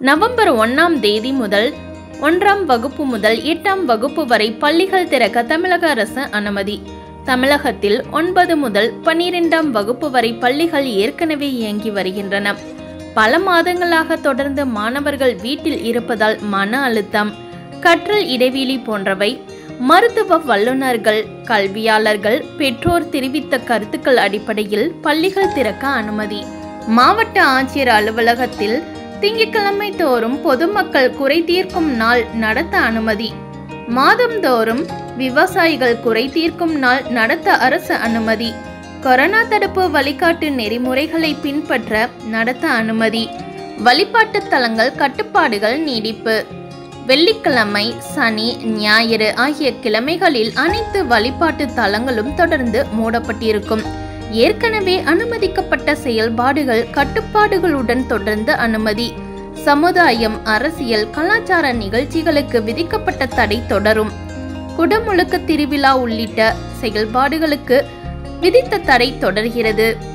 November ஒன்றாம் தேதி முதல் ஒன்றாம் வகுப்பு முதல் எட்டாம் வகுப்பு வரை பள்ளிகள் திறக்க தமிழக அரசு அனுமதி தமிழகத்தில் ஒன்பது முதல் பன்னிரெண்டாம் வகுப்பு வரை பள்ளிகள் ஏற்கனவே இயங்கி வருகின்றன பல மாதங்களாக தொடர்ந்து மாணவர்கள் வீட்டில் இருப்பதால் மன அழுத்தம் கற்றல் இடைவெளி போன்றவை மருத்துவ வல்லுநர்கள் கல்வியாளர்கள் பெற்றோர் தெரிவித்த கருத்துக்கள் அடிப்படையில் பள்ளிகள் திறக்க அனுமதி மாவட்ட ஆட்சியர் அலுவலகத்தில் திங்கட்கிழமை தோறும் பொதுமக்கள் குறை தீர்க்கும் நாள் நடத்த அனுமதி மாதந்தோறும் விவசாயிகள் குறை தீர்க்கும் நாள் நடத்த அரசு அனுமதி கொரோனா தடுப்பு வழிகாட்டு நெறிமுறைகளை பின்பற்ற நடத்த அனுமதி வழிபாட்டு தலங்கள் கட்டுப்பாடுகள் நீடிப்பு வெள்ளிக்கிழமை சனி ஞாயிறு ஆகிய கிழமைகளில் அனைத்து வழிபாட்டு தலங்களும் தொடர்ந்து மூடப்பட்டிருக்கும் ஏற்கனவே அனுமதிக்கப்பட்ட செயல்பாடுகள் கட்டுப்பாடுகளுடன் தொடர்ந்து அனுமதி சமுதாயம் அரசியல் கலாச்சார நிகழ்ச்சிகளுக்கு விதிக்கப்பட்ட தடை தொடரும் குடமுழுக்கு திருவிழா உள்ளிட்ட செயல்பாடுகளுக்கு விதித்த தடை தொடர்கிறது